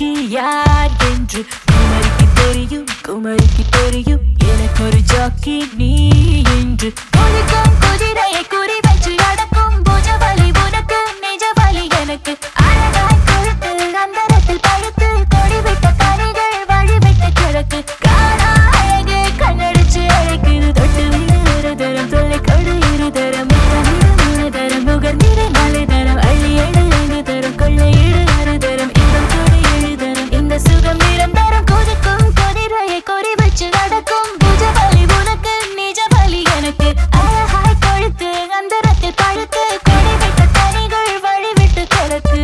நீ யார் என்று குமரிக்கு தெரியும் குமரிக்கு தெரியும் எனக்கு ஒரு ஜாக்கி நீ என்று ஒழுக்கம் குதிரையை குறி வச்சு அடக்கும் புஜ வலி உனக்கு நிஜ வலி எனக்கு அழகாய் கொழுத்து அந்தரத்தில் பழுத்து கொடிவிட்ட கனிகள் வழிவிட்ட கிழக்கு காணா அழகு கண்ணடிச்சு அழைக்குது தொட்டு விடு ஒரு தரம் தொல்லை கொடு இரு தரம் முத்தமிடு மூணு தரம் முகர்ந்திரு நாலு தரம் அள்ளி எடு ஐந்து தரம் கொள்ளை இடு ஆறு தரம் இன்பம் கொடு ஏழு தரம் இந்த சுகம் நிரந்தரம் கொதிக்கும் கொதிரையை கொறி வச்சு நடக்கும் புஜ வலி உனக்கு நிஜ வலி எனக்கு அழகாய் கொழுத்து அந்தரத்தில் பழுத்து கொடிவிட்ட கனிகள் வழிவிட்டு கிழக்கு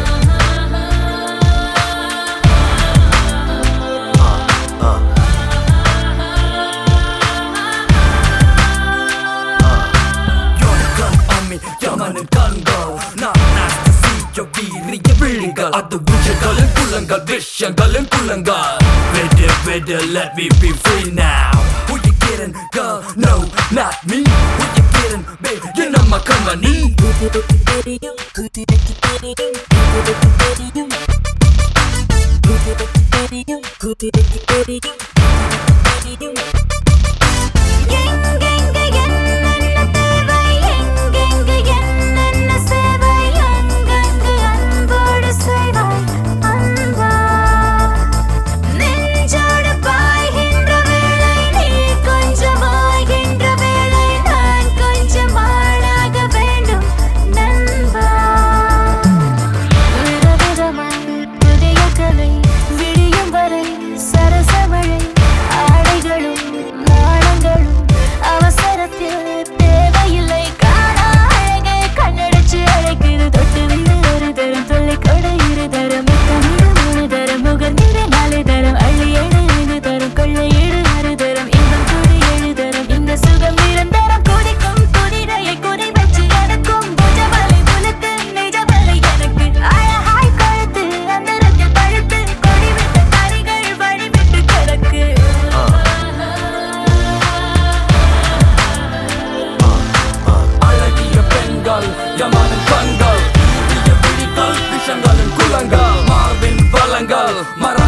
யோகம் அம்மி யமனின் கண்கள் நான் நாஸ்தசிய வீரிய விழிகள் அது விஷயங்களின் குள்ளங்கள் விஷயங்களின் குள்ளங்கள் விடு விடு let me be free now who you kidding girl no not me who you kidding babe you know my company எங்கெங்க என்னென்ன தேவை எங்கெங்க என்னென்ன சேவை அங்கங்கு அன்போடு செய்வாய் அன்பா நெஞ்சோடு பாய்கின்ற வேளை நீ கொஞ்சம் ஆகின்ற வேளை நான் கொஞ்சம் ஆளாக வேண்டும் நண்பா விதவிதமாய் புதிய கலை விடியும் வரை சரசமழை ஆடைகளும் நாணங்களும் அவசரத்தில் தேவையில்லை காணா அழகே கண்ணடிச்சு அழைக்குது தொட்டு விடு ஒரு தரம் தொல்லை கொடை இரு தரம் முத்தமிடு மூணு தரம் முகர்ந்திடு நாலு தரம் அள்ளி ஏழு ஐந்து தரம் கொள்ளை ஏழு ஆறு தரம் இன்பம் கூடி ஏழு தரம் இந்த சுகம் நிரந்தரம் கொதிக்கும் குதிரையை குறி வச்சு நடக்கும் புஜவலை உனக்கு நிஜவலை எனக்கு அழகாய் கழுத்து அந்தரத்தில் பழுத்து கொடிவிட்ட கரிகள் வழிவிட்டு கிடக்கு அழகிய பெண்கள் யமனின் கண்கள் வீரிய விழிகள் விஷயங்களின் குள்ளங்கள் மார்பின் வளங்கள் மர